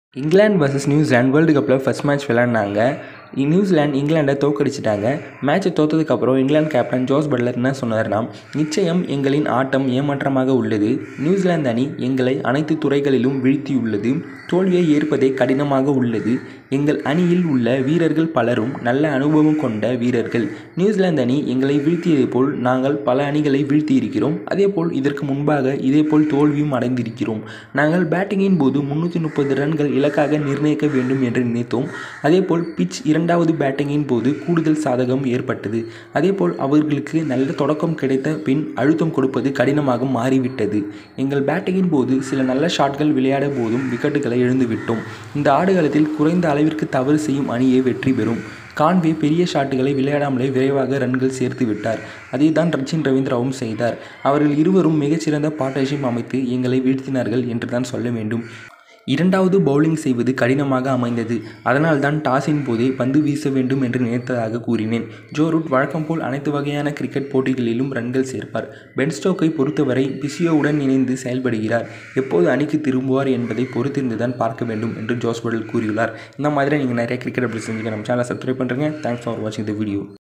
England versus New Zealand world கப்பில் first match விளையாடினாங்க New Zealand இங்கிலாண்டை தோற்கடிச்சிட்டாங்க மேட்ச்சை தோற்றதுக்கப்புறம் இங்கிலாந்து கேப்டன் ஜோஸ் பட்லர் என்ன சொன்னார்னா நிச்சயம் எங்களின் ஆட்டம் ஏமாற்றமாக உள்ளது நியூசிலாந்து அணி எங்களை அனைத்து துறைகளிலும் வீழ்த்தியுள்ளது தோல்வியை ஏற்பதே கடினமாக உள்ளது எங்கள் அணியில் உள்ள வீரர்கள் பலரும் நல்ல அனுபவம் கொண்ட வீரர்கள் நியூசிலாந்து அணி எங்களை வீழ்த்தியது போல் நாங்கள் பல அணிகளை வீழ்த்தியிருக்கிறோம் அதேபோல் இதற்கு முன்பாக இதேபோல் தோல்வியும் அடைந்திருக்கிறோம் நாங்கள் பேட்டிங்கின் போது முன்னூற்றி முப்பது ரன்கள் இலக்காக நிர்ணயிக்க வேண்டும் என்று நினைத்தோம் அதேபோல் பிச் இரண்டாவது பேட்டிங்கின் போது கூடுதல் சாதகம் ஏற்பட்டது அதேபோல் அவர்களுக்கு நல்ல தொடக்கம் கிடைத்த பின் அழுத்தம் கொடுப்பது கடினமாக மாறிவிட்டது எங்கள் பேட்டிங்கின் போது சில நல்ல ஷாட்கள் விளையாட போதும் விக்கெட்டுகளை இழந்துவிட்டோம் இந்த ஆடுகளத்தில் குறைந்த அளவிற்கு தவறு செய்யும் அணியே வெற்றி பெறும் கான்வே பெரிய ஷாட்டுகளை விளையாடாமலே விரைவாக ரன்கள் சேர்த்து விட்டார் அதை தான் ரச்சின் ரவீந்திராவும் செய்தார் அவர்கள் இருவரும் மிகச்சிறந்த பார்ட்னர்ஷிப் அமைத்து எங்களை வீழ்த்தினார்கள் என்று தான் சொல்ல வேண்டும் இரண்டாவது பவுலிங் செய்வது கடினமாக அமைந்தது அதனால்தான் டாஸின் போதே பந்து வீச வேண்டும் என்று நினைத்ததாக கூறினேன் ஜோ ரூட் வழக்கம் போல் அனைத்து வகையான கிரிக்கெட் போட்டிகளிலும் ரன்கள் சேர்ப்பார் பென் ஸ்டோக்கை பொறுத்தவரை பிசியோவுடன் இணைந்து செயல்படுகிறார் எப்போது அணிக்கு திரும்புவார் என்பதை பொறுத்திருந்து தான் பார்க்க வேண்டும் என்று ஜோஸ் படல் கூறியுள்ளார் இந்த மாதிரி நீங்கள் நிறைய கிரிக்கெட் அப்படி செஞ்சுக்க நம்ம சேனலை சப்ஸ்கிரைப் பண்ணுறேங்க தேங்க்ஸ் ஃபார் வாட்சிங் த வீடியோ